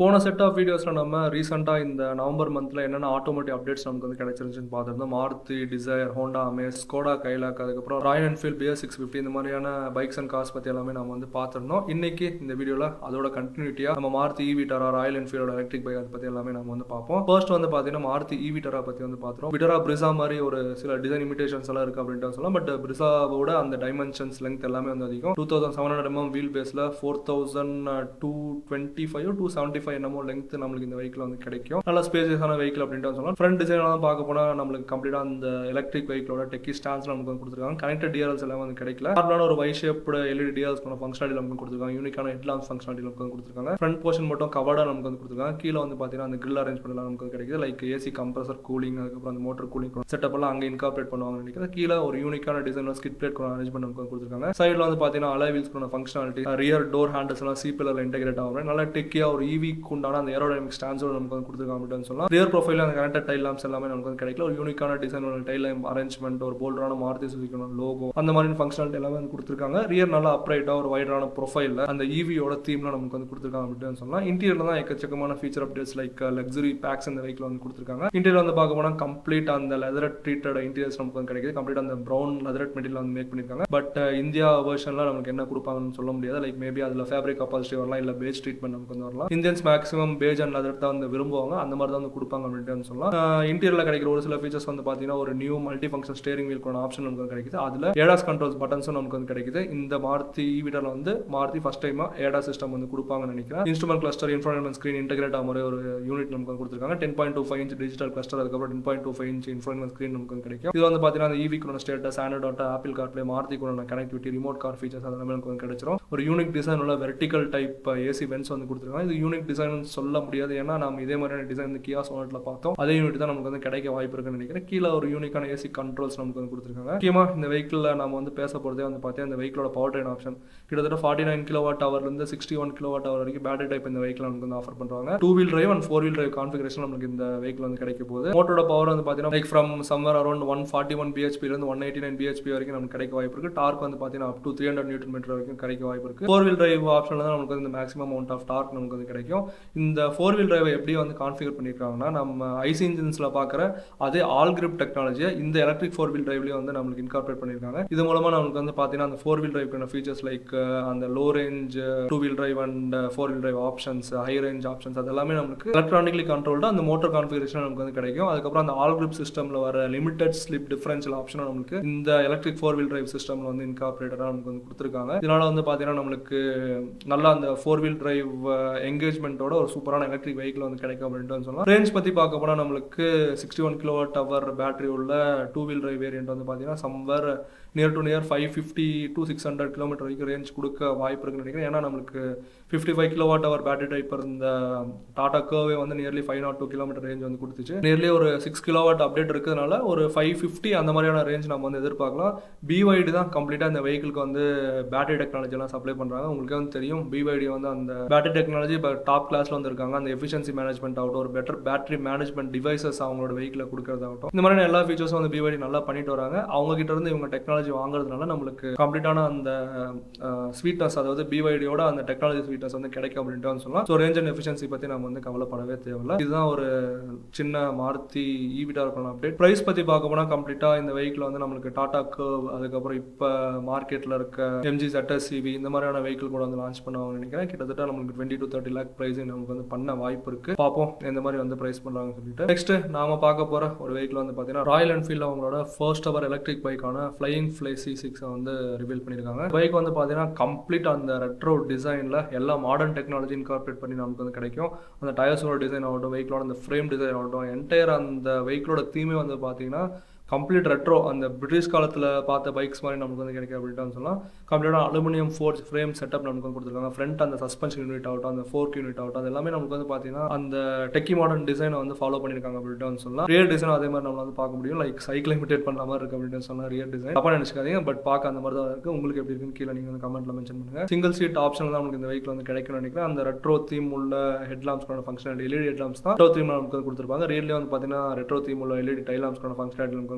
போன set of வீடியோஸில் நம்ம ரீசெண்டாக இந்த நவம்பர் மந்தில் என்னென்ன ஆட்டோமேட்டிவ் அப்டேட்ஸ் நமக்கு வந்து கிடைச்சிருந்துச்சுன்னு பார்த்துருந்தோம் Maruti Dzire Honda Amaze Skoda Kylaq அதுக்கப்புறம் Royal Enfield BS six fifty இந்த மாதிரியான பைக்ஸ் அண்ட் கார்ஸ் பற்றி எல்லாமே நம்ம வந்து பார்த்துருந்தோம் இன்னைக்கு இந்த வீடியோவில் அதோட கண்டினியூட்டியாக நம்ம மாருதி ஈ விட்டாரா ராயல் என்ஃபீல்டோட எலக்ட்ரிக் பைக் அதை பற்றி எல்லாமே நம்ம வந்து பார்ப்போம் ஃபர்ஸ்ட் வந்து பார்த்தீங்கன்னா மாருதி ஈ விட்டாரா பற்றி வந்து பார்த்துருவோம் விட்டரா பிரிசா மாதிரி ஒரு சில டிசைன் இமிடேஷன்ஸ் எல்லாம் இருக்குது அப்படின்ட்டு சொல்லலாம் பட் பிரிசாவோட அந்த டைமென்ஷன்ஸ் லெங்க் எல்லாமே வந்து அதிகம் two thousand seven hundred MM wheel பேஸில் four thousand two twenty five two seventy five என்னமோ லெங்க் நம்மளுக்கு இந்த வெஹிக்கிள் வந்து கிடைக்கும் நல்ல ஸ்பேசியஸான வெஹிக்கிள் அப்படின்ட்டு சொல்லலாம் ஃப்ரண்ட் டிசைன்லாம் பார்க்க போனால் நம்மளுக்கு கம்ப்ளீட்டாக அந்த எலக்ட்ரிக் வெஹிக்கிளோட டெக்கி ஸ்டாண்ட்ஸ் நமக்கு வந்து கொடுத்துருக்காங்க கனெக்டட் டிஆர்எல்ஸ் எல்லாம் வந்து கிடைக்கல நார்மலான ஒரு வை ஷேப்டு எல்இடி டிஆர்எல்ஸ் பண்ண ஃபங்க்ஷனாலிட்டி நமக்கு கொடுத்துருக்காங்க யூனிக்கான ஹெட்லாம்ஸ் ஃபங்க்ஷனாலிட்டி நமக்கு வந்து கொடுத்துருக்காங்க ஃப்ரண்ட் போர்ஷன் மட்டும் கவர்டாக நமக்கு வந்து கொடுத்துருக்காங்க கீழே வந்து பார்த்தீங்கன்னா அந்த கிரில் அரேஞ்ச் பண்ணலாம் நமக்கு வந்து கிடைக்குது லைக் ஏசி கம்ப்ரஸர் கூலிங் அதுக்கப்புறம் அந்த மோட்டர் கூலிங் செட்டப் எல்லாம் அங்கே இன்கார்பரேட் பண்ணுவாங்க நினைக்கிறேன் கீழே ஒரு யூனிக்கான டிசைன் ஸ்கிட் பிளேட் கூட அரேஞ்ச் பண்ண நமக்கு வந்து கொடுத்துருக்காங்க சைடில் வந்து பார்த்தீங்கன்னா அலை வீல்ஸ் பண்ண ஃபங்க்ஷனாலிட்டி ரியர் டோர் ஹேண்டல்ஸ் எல்லாம் சிபிஎல் இன்டெகிரேட் ஆகும் நல்லா டெக்கியாக ஒரு ஈவிக்கு உண்டான அந்த ஏரோடைமிக் ஸ்டாண்ட்ஸோட நமக்கு வந்து கொடுத்துருக்காங்க அப்படின்னு சொல்லலாம் ரியர் ப்ரொஃபைல் அந்த கனெக்டட் டைல் லாம்ஸ் எல்லாமே நமக்கு வந்து கிடைக்கல ஒரு யூனிக்கான டிசைன் டைல் லைம் அரேஞ்ச்மெண்ட் ஒரு போல்டரான மாருதி சுசிக்கணும் லோகோ அந்த மாதிரி ஃபங்க்ஷனாலிட்டி எல்லாமே வந்து கொடுத்துருக்காங்க ரியர் நல்லா அப்ரைட்டாக ஒரு வைடரான ப்ரொஃபைலில் அந்த ஈவியோட தீம்ல நமக்கு வந்து கொடுத்துருக்காங்க அப்படின்னு சொல்லலாம் இன்டீரியர்ல தான் எக்கச்சக்கமான feature updates like luxury packs இந்த வெஹிக்கிள் வந்து கொடுத்துருக்காங்க இன்டீரியர் வந்து பார்க்க போனால் கம்ப்ளீட் அந்த லெதரட் ட்ரீட்டட் இன்டீரியர்ஸ் நமக்கு வந்து கிடைக்குது கம்ப்ளீட் அந்த ப்ரௌன் லெதரட் மெட்டீரியல் வந்து மேக் பண்ணியிருக்காங்க பட் இந்தியா வெர்ஷன்ல நமக்கு என்ன கொடுப்பாங்கன்னு சொல்ல முடியாது லைக் மேபி அதில் ஃபேப்ரிக் அப்பாசிட்டி வரலாம் இல்லை பேஸ் ட்ரீட்மெண்ட் நமக்கு வந்து வரலாம் Indians maximum beige and leather தான் வந்து விரும்புவாங்க அந்த மாதிரி தான் வந்து கொடுப்பாங்க அப்படின்ட்டு சொல்லலாம் இன்டீரியரில் கிடைக்கிற ஒரு சில ஃபீச்சர்ஸ் வந்து பார்த்தீங்கன்னா ஒரு new multi function steering wheel option நமக்கு வந்து கிடைக்குது அதில் ஏடாஸ் கண்ட்ரோல்ஸ் பட்டன்ஸும் நமக்கு வந்து கிடைக்குது இந்த மாருதி ஈவிடரில் வந்து மாருதி ஃபஸ்ட் டைமாக ஏடா சிஸ்டம் வந்து கொடுப்பாங்கன்னு நினைக்கிறேன் instrument cluster information screen integrate ஆகிற ஒரு யூனிட் நமக்கு வந்து கொடுத்துருக்காங்க ten point two five inch digital cluster அதுக்கப்புறம் ten point two five inch information screen நமக்கு வந்து கிடைக்கும் இது வந்து பார்த்தீங்கன்னா அந்த ஈவிக்குள்ள ஸ்டேட்டஸ் ஆண்ட்ராய்ட் ஆப்பிள் கார்ட்லேயே மாருதி கூட கனெக்டிவிட்டி ரிமோட் கார் ஃபீச்சர்ஸ் அதெல்லாம் நமக்கு வந்து கிடைச்சிரும் ஒரு யூனிக் டிசைன் உள்ள வெர்டிகல் டைப் ஏசி வென்ஸ் வந்து கொடுத்துருக்காங்க இது யூனிக் டிசைன் சொல்ல முடியாது ஏன்னா நம்ம இதே மாதிரியான டிசைன் வந்து கியா சோனட்டில் பார்த்தோம் அதே யூனிட் தான் நமக்கு வந்து கிடைக்க வாய்ப்பு இருக்குன்னு நினைக்கிறேன் கீழே ஒரு யூனிக்கான ஏசி கண்ட்ரோல்ஸ் நமக்கு வந்து கொடுத்துருக்காங்க முக்கியமாக இந்த வெஹிக்கிளில் நம்ம வந்து பேச போகிறதே வந்து பார்த்தீங்கன்னா இந்த வெஹிக்கிளோட பவர் ட்ரெயின் ஆப்ஷன் கிட்டத்தட்ட ஃபார்ட்டி நைன் கிலோ வாட் ஹவர்லேருந்து sixty one kilo watt hour வரைக்கும் பேட்டரி டைப் இந்த வெஹிக்கிள் நமக்கு வந்து ஆஃபர் பண்ணுறாங்க two wheel drive and four wheel drive configuration நமக்கு இந்த வெஹிக்கிள் வந்து கிடைக்க போகுது மோட்டரோட பவர் வந்து பார்த்தீங்கன்னா like from somewhere around one forty one பிஹெச்பிலேருந்து ஒன் எயிட்டி நைன் பிஹெச்பி வரைக்கும் நமக்கு கிடைக்க வாய்ப்பு இருக்குது டார்க் வந்து பார்த்தீங்கன்னா up to three hundred newton metre வரைக்கும் கிடைக்க வாய்ப்பு இருக்குது ஃபோர் வீல் டிரைவ் ஆப்ஷனில் தான் நமக்கு வந்து இந்த மேக்ஸிமம் அமௌண்ட் ஆஃப் டார்க் நமக்கு வந்து கிடைக்கும் இந்த ஃபோர் வீல் டிரைவை எப்படி வந்து கான்ஃபிகர் பண்ணியிருக்காங்கன்னா நம்ம ஐசி இன்ஜின்ஸில் பார்க்குற அதே ஆல் கிரிப் டெக்னாலஜியை இந்த எலக்ட்ரிக் ஃபோர் வீல் டிரைவ்லேயும் வந்து நம்மளுக்கு இன்கார்பரேட் பண்ணியிருக்காங்க இது மூலமாக நமக்கு வந்து பார்த்தீங்கன்னா அந்த ஃபோர் வீல் டிரைவ்க்கான ஃபீச்சர்ஸ் லைக் அந்த low range two wheel drive and four wheel drive options high range options அது எல்லாமே நமக்கு எலக்ட்ரானிக்லி கண்ட்ரோல்டு அந்த மோட்டர் கான்ஃபிகரேஷன் நமக்கு வந்து கிடைக்கும் அதுக்கப்புறம் அந்த ஆல் கிரிப் சிஸ்டமில் வர லிமிடெட் ஸ்லிப் டிஃபரன்ஷியல் ஆப்ஷனும் நமக்கு இந்த எலக்ட்ரிக் ஃபோர் வீல் டிரைவ் சிஸ்டமில் வந்து இன்கார்பரேட்டராக நமக்கு வந்து கொடுத்துருக்காங்க இதனால வந்து பார்த்தீங்கன்னா நம்மளுக்கு நல்லா அந்த ஃபோர் வீல் டிரைவ் என்கேஜ்மெண்ட்டோட ஒரு சூப்பரான எலக்ட்ரிக் வெஹிக்கிள் வந்து கிடைக்கும் அப்படின்ட்டு சொல்லலாம் ரேஞ்ச் பற்றி பார்க்க போனால் நம்மளுக்கு sixty one kilo watt hour battery உள்ள டூ வீல் டிரைவ் வேரியன்ட் வந்து பார்த்தீங்கன்னா somewhere near to near five fifty to six hundred kilometre வரைக்கும் ரேஞ்ச் கொடுக்க வாய்ப்பு இருக்குன்னு நினைக்கிறேன் ஏன்னா நம்மளுக்கு fifty five kilo watt hour battery type இருந்த டாடா கர்வே வந்து nearly five naught two kilometre range வந்து கொடுத்துச்சு நியர்லி ஒரு சிக்ஸ் கிலோ வாட் அப்டேட் இருக்கிறதுனால ஒரு ஃபைவ் ஃபிஃப்டி அந்த மாதிரியான ரேஞ்ச் நம்ம வந்து எதிர்பார்க்கலாம் பிஒய்டி தான் கம்ப்ளீட்டாக இந்த வெஹிக்கிளுக்கு வந்து பேட்டரி டெக்னாலஜி எல்லாம் சப்ளை பண்ணுறாங்க உங்களுக்கே வந்து தெரியும் பிஒய்டி வந்து அந்த பேட்டரி டெக்னாலஜி இப்போ டாப் கிளாஸில் வந்து இருக்காங்க அந்த எஃபிஷியன்சி மேனேஜ்மெண்ட் ஆகட்டும் ஒரு பெட்டர் பேட்டரி மேனேஜ்மெண்ட் டிவைசஸ் அவங்களோட வெஹிக்கில் கொடுக்கறதாகட்டும் இந்த மாதிரியான எல்லா ஃபீச்சர்ஸும் வந்து பிஒய்டி நல்லா பண்ணிட்டு வராங்க அவங்க கிட்ட இருந்து இவங்க டெக்னாலஜி வாங்குறதுனால நம்மளுக்கு கம்ப்ளீட்டான அந்த ஸ்வீட்னஸ் அதாவது பிஒய்டியோட அந்த டெக்னாலஜி ஸ்வீட்னஸ் வந்து கிடைக்கும் அப்படின்ட்டு வந்து சொல்லலாம் ஸோ ரேஞ்ச் அண்ட் எஃபிஷியன்சி பற்றி நம்ம வந்து கவலைப்படவே தேவையில்ல இதுதான் ஒரு சின்ன மாருதி ஈவிட்டா இருக்கணும் அப்டேட் ப்ரைஸ் பற்றி பார்க்க போனால் கம்ப்ளீட்டாக இந்த வெஹிக்கிள் வந்து நம்மளுக்கு டாடா கர்வ் அதுக்கப்புறம் இப்போ மார்க்கெட்டில் இருக்க எம்ஜி சிவி இந்த மாதிரியான வெஹிக்கிள் கூட வந்து லான்ச் பண்ணுவாங்கன்னு நினைக்கிறேன் கிட்டத்தட்ட நம்மளுக்கு twenty to thirty lakh pricing நமக்கு வந்து பண்ண வாய்ப்பு இருக்கு பார்ப்போம் எந்த மாதிரி வந்து ப்ரைஸ் பண்ணுறாங்கன்னு சொல்லிட்டு நெக்ஸ்ட் நாம பார்க்க போகிற ஒரு வெஹிக்கிள் வந்து பார்த்தீங்கன்னா ராயல் என்ஃபீல்ட் அவங்களோட ஃபர்ஸ்ட் அவர் எலக்ட்ரிக் பைக்கான ஃப்ளையிங் ஃப்ளை சி சிக்ஸை வந்து ரிவீல் பண்ணியிருக்காங்க பைக் வந்து பார்த்தீங்கன்னா கம்ப்ளீட் அந்த ரெட்ரோ டிசைனில் எல்லா மாடர்ன் டெக்னாலஜி இன்கார்பரேட் பண்ணி நமக்கு வந்து கிடைக்கும் அந்த டயர்ஸோட டிசைன் ஆகட்டும் வெஹிக்கிளோட அந்த ஃப்ரேம் டிசைன் ஆகட்டும் என்டையர் அந்த வெஹிக்கிளோட தீமே வந்து பார்த்தீங்கன்னா கம்ப்ளீட் ரெட்ரோ அந்த பிரிட்டிஷ் காலத்தில் பார்த்த பைக்ஸ் மாதிரி நமக்கு வந்து கிடைக்கும் அப்படின்ட்டு சொல்லலாம் கம்ப்ளீட்டாக அலுமினியம் ஃபோர்ஸ் ஃப்ரேம் செட்டப் நமக்கு வந்து கொடுத்துருக்காங்க ஃப்ரண்ட் அந்த சஸ்பென்ஷன் யூனிட் ஆகட்டும் அந்த ஃபோர்க் யூனிட் ஆகட்டும் அது எல்லாமே நமக்கு வந்து பார்த்தீங்கன்னா அந்த டெக்கி மாடர்ன் டிசைனை வந்து ஃபாலோ பண்ணியிருக்காங்க அப்படின்ட்டு வந்து சொல்லலாம் ரியல் டிசைன் அதே மாதிரி நம்ம வந்து பார்க்க முடியும் லைக் சைக்கிள் இமிடேட் பண்ணுற மாதிரி இருக்கு அப்படின்னு சொல்லலாம் ரியல் டிசைன் தப்பா நினச்சிக்காதீங்க பட் பார்க்க அந்த மாதிரி தான் இருக்குது உங்களுக்கு எப்படி இருக்குன்னு கீழே நீங்கள் வந்து கமெண்ட்டில் மென்ஷன் பண்ணுங்கள் சிங்கிள் சீட் ஆப்ஷன் தான் நமக்கு இந்த வெஹிக்கிள் வந்து கிடைக்கும்னு நினைக்கிறேன் அந்த ரெட்ரோ தீம் உள்ள ஹெட்லாம்ஸ்க்கான ஃபங்க்ஷனாலிட்டி எல்இடி ஹெட்லாம்ஸ் தான் ரெட்ரோ தீம் நமக்கு வந்து கொடுத்துருப்பாங்க ரியல்லே வந்து பார்த்தீங்கன்னா ரெட்ரோ தீம் உள்ள எல்இடி டைலாம்ஸ்க்கான ஃபங்க்ஷனாலிட்டி நமக்கு வந்து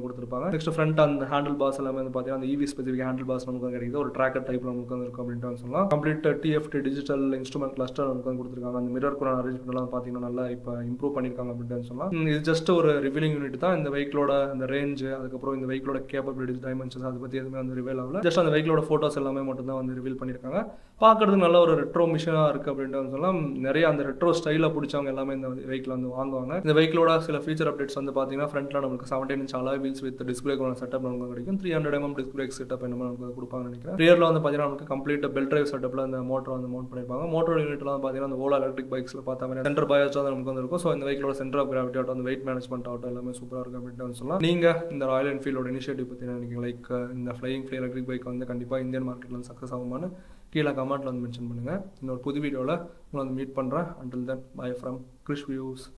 வந்து கொடுத்துருப்பாங்க நெக்ஸ்ட் ஃப்ரண்ட் அந்த ஹேண்டில் பாஸ் எல்லாமே வந்து பார்த்தீங்கன்னா அந்த இவி ஸ்பெசிஃபிக் ஹேண்டில் பாஸ் நமக்கு வந்து கிடைக்குது ஒரு ட்ராக்கர் டைப்ல நமக்கு வந்து இருக்கும் அப்படின்ட்டு வந்து சொல்லலாம் complete TFT digital instrument cluster நமக்கு வந்து கொடுத்துருக்காங்க அந்த மிரர் கூட அரேஞ்ச்மெண்ட் எல்லாம் பார்த்தீங்கன்னா நல்லா இப்போ இம்ப்ரூவ் பண்ணியிருக்காங்க அப்படின்ட்டு வந்து சொல்லலாம் ம், இது ஜஸ்ட் ஒரு ரிவீலிங் யூனிட் தான் இந்த வெஹிக்கிளோட அந்த ரேஞ்ச் அதுக்கப்புறம் இந்த வெஹிக்கிளோட கேப்பபிலிட்டிஸ் டைமென்ஷன்ஸ் அதை பற்றி எதுவுமே வந்து ரிவீல் ஆகல ஜஸ்ட் அந்த வெஹிக்கிளோட ஃபோட்டோஸ் எல்லாமே மட்டும் தான் வந்து ரிவீல் பண்ணியிருக்காங்க பார்க்கறதுக்கு நல்ல ஒரு ரெட்ரோ மிஷனாக இருக்குது அப்படின்ட்டு வந்து சொல்லலாம் நிறைய அந்த ரெட்ரோ ஸ்டைலில் பிடிச்சவங்க எல்லாமே இந்த வெஹிக்கிள் வந்து வாங்குவாங்க இந்த வெஹிக்கிளோட சில ஃபீச்சர் அப்டேட்ஸ் வந்து பார்த்தீங்கன்னா ஃப்ரண்ட்ல நமக்கு seventeen inch alloy wheels with display setup நமக்கு கிடைக்கும் three hundred MM display setup என்ன நமக்கு வந்து கொடுப்பாங்கன்னு நினைக்கிறேன் ரியரில் வந்து பார்த்தீங்கன்னா நமக்கு கம்ப்ளீட் பெல் டிரைவ் செட்டப்பில் அந்த மோட்டர் வந்து மவுண்ட் பண்ணியிருப்பாங்க மோட்டர் யூனிட்லாம் பார்த்தீங்கன்னா அந்த ஓலா எலக்ட்ரிக் பைக்ஸில் பார்த்த மாதிரி சென்டர் பயாஸ் தான் நமக்கு வந்து இருக்கும் ஸோ இந்த வெஹிக்கிளோட சென்டர் ஆஃப் கிராவிட்டி ஆகட்டும் அந்த வெயிட் மேனேஜ்மெண்ட் ஆகட்டும் எல்லாமே சூப்பராக இருக்கும் அப்படின்ட்டு வந்து சொல்லலாம் நீங்கள் இந்த ராயல் என்ஃபீல்டோட இனிஷியேட்டிவ் பற்றி என்ன நினைக்கிறீங்க லைக் இந்த ஃப்ளையிங் ஃப்ளை எலக்ட்ரிக் பைக் வந்து கண்டிப்பாக இந்தியன் மார்க்கெட்டில் வந்து சக்ஸஸ் ஆகுமான்னு கீழே கமெண்ட்டில் வந்து மென்ஷன் பண்ணுங்கள் இன்னொரு புது வீடியோவில் உங்களை வந்து மீட் பண்ணுறேன் until then bye from Krish views